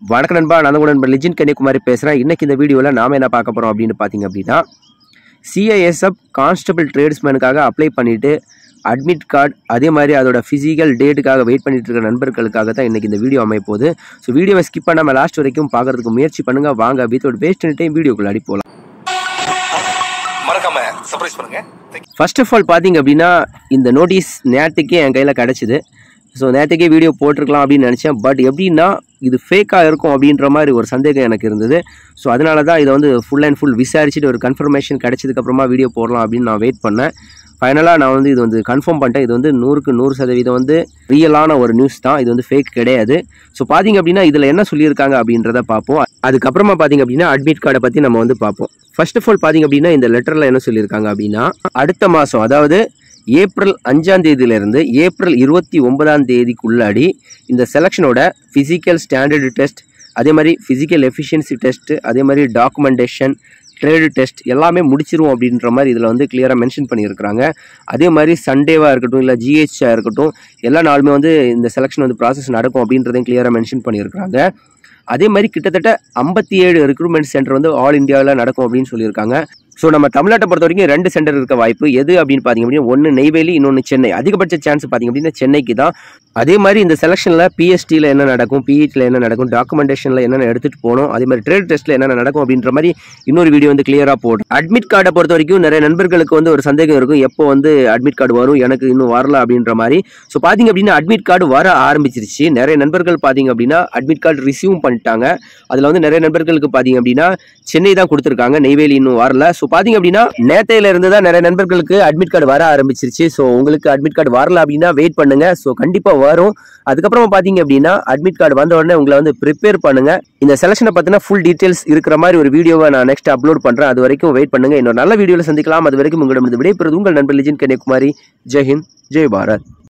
வணக்கம் நண்பா நான் கூட நண்பர் லிஜின் கன்னியாகுமரி பேசுகிறேன் இன்றைக்கி இந்த வீடியோவில் நாம் என்ன பார்க்க போகிறோம் அப்படின்னு பார்த்தீங்க அப்படின்னா சிஐஎஸ்எஃப் கான்ஸ்டபிள் ட்ரேட்ஸ்மேனுக்காக அப்ளை பண்ணிவிட்டு அட்மிட் கார்டு அதே மாதிரி அதோட ஃபிசிக்கல் டேட்டுக்காக வெயிட் பண்ணிட்டு இருக்கிற நண்பர்களுக்காக தான் இன்றைக்கி இந்த வீடியோ அமைப்போகுது ஸோ வீடியோவை ஸ்கிப் பண்ணாமல் லாஸ்ட் வரைக்கும் பார்க்கறதுக்கு முயற்சி பண்ணுங்கள் வாங்க வித்தவுட் வேஸ்ட் டைம் வீடியோக்குள்ள அடி போகலாம் மறக்காம சர்ப்ரைஸ் பண்ணுங்க Thank you. First of all பார்த்தீங்க அப்படின்னா இந்த நோட்டீஸ் நேற்றுக்கே என் கையில் கிடச்சிது ஸோ நேற்றுக்கே வீடியோ போட்டிருக்கலாம் அப்படின்னு நினச்சேன் பட் எப்படின்னா இது ஃபேக்காக இருக்கும் அப்படின்ற மாதிரி ஒரு சந்தேகம் எனக்கு இருந்தது ஸோ அதனால தான் இதை வந்து ஃபுல் அண்ட் ஃபுல் விசாரிச்சுட்டு ஒரு கன்ஃபர்மேஷன் கிடைச்சதுக்கப்புறமா வீடியோ போடலாம் அப்படின்னு நான் வெயிட் பண்ணேன் ஃபைனலாக நான் வந்து இது வந்து கன்ஃபார்ம் பண்ணிட்டேன் இது வந்து நூறுக்கு நூறு சதவீதம் வந்து ரியலான ஒரு நியூஸ் தான் இது வந்து ஃபேக் கிடையாது ஸோ பார்த்தீங்க அப்படின்னா இதில் என்ன சொல்லியிருக்காங்க அப்படின்றத பார்ப்போம் அதுக்கப்புறமா பார்த்தீங்க அப்படின்னா அட்மிட் கார்டை பற்றி நம்ம வந்து பார்ப்போம் ஃபர்ஸ்ட் ஆஃப் ஆல் பார்த்தீங்க அப்படின்னா இந்த லெட்டரில் என்ன சொல்லியிருக்காங்க அப்படின்னா அடுத்த மாதம் அதாவது ஏப்ரல் அஞ்சாம் தேதியிலிருந்து ஏப்ரல் இருபத்தி ஒன்பதாம் தேதிக்குள்ளாடி இந்த செலெக்ஷனோட ஃபிசிக்கல் ஸ்டாண்டர்டு டெஸ்ட் அதே மாதிரி ஃபிசிக்கல் எஃபிஷியன்சி டெஸ்ட்டு அதே மாதிரி டாக்குமெண்டேஷன் ட்ரேடு டெஸ்ட் எல்லாமே முடிச்சிருவோம் அப்படின்ற மாதிரி இதில் வந்து கிளியராக மென்ஷன் பண்ணியிருக்கிறாங்க அதே மாதிரி சண்டேவாக இருக்கட்டும் இல்லை ஜிஹெச்சாக இருக்கட்டும் எல்லா நாளுமே வந்து இந்த செலெக்ஷன் வந்து ப்ராசஸ் நடக்கும் அப்படின்றதையும் கிளியராக மென்ஷன் பண்ணியிருக்கிறாங்க அதே மாதிரி கிட்டத்தட்ட ஐம்பத்தி ஏழு ரெக்ரூட்மெண்ட் சென்டர் வந்து ஆல் இந்தியாவில் நடக்கும் அப்படின்னு சொல்லியிருக்காங்க ஸோ நம்ம தமிழ்நாட்டை பொறுத்த வரைக்கும் ரெண்டு சென்டர் இருக்க வாய்ப்பு எது அப்படின்னு பார்த்தீங்க அப்படின்னா ஒன்று நெய்வேலி இன்னொன்று சென்னை அதிகபட்ச சான்ஸ் பார்த்தீங்க அப்படின்னா சென்னைக்கு தான் அதே மாதிரி இந்த செலெக்ஷனில் பிஎஸ்டியில் என்ன நடக்கும் பிஇடியில் என்ன நடக்கும் டாக்குமெண்டேஷனில் என்னென்ன எடுத்துகிட்டு போகணும் அதே மாதிரி ட்ரேட் டெஸ்ட்டில் என்னென்ன நடக்கும் அப்படின்ற மாதிரி இன்னொரு வீடியோ வந்து கிளியராக போடும் அட்மிட் கார்டை பொறுத்த வரைக்கும் நிறைய நண்பர்களுக்கு வந்து ஒரு சந்தேகம் இருக்கும் எப்போ வந்து அட்மிட் கார்டு வரும் எனக்கு இன்னும் வரல அப்படின்ற மாதிரி ஸோ பார்த்தீங்க அப்படின்னா அட்மிட் கார்டு வர ஆரம்பிச்சிருச்சு நிறைய நண்பர்கள் பார்த்தீங்க அப்படின்னா அட்மிட் கார்டு ரிசீவ் பண்ணிட்டாங்க அதில் வந்து நிறைய நண்பர்களுக்கு பார்த்தீங்க அப்படின்னா சென்னை தான் கொடுத்துருக்காங்க நெய்வேலி இன்னும் வரல ஸோ பார்த்தீங்க அப்படின்னா நேத்தையில இருந்து தான் நிறைய நண்பர்களுக்கு அட்மிட் கார்டு வர ஆரம்பிச்சிருச்சு ஸோ உங்களுக்கு அட்மிட் கார்டு வரல அப்படின்னா வெயிட் பண்ணுங்க ஸோ கண்டிப்பாக வரும் அதுக்கப்புறமா பார்த்தீங்க அப்படின்னா அட்மிட் கார்டு வந்த உடனே உங்களை வந்து ப்ரிப்பேர் பண்ணுங்க இந்த செலெக்ஷனை பற்றின ஃபுல் டீட்டெயில்ஸ் இருக்கிற மாதிரி ஒரு வீடியோவை நான் நெக்ஸ்ட் அப்லோட் பண்ணுறேன் அது வரைக்கும் வெயிட் பண்ணுங்க இன்னொரு நல்ல வீடியோவில் சந்திக்கலாம் அது வரைக்கும் உங்களிடம் விடைபெறுவது உங்கள் நண்பர் லிஜின் கன்னியாகுமாரி ஜெய் ஹிந்த் ஜெய் பாரத்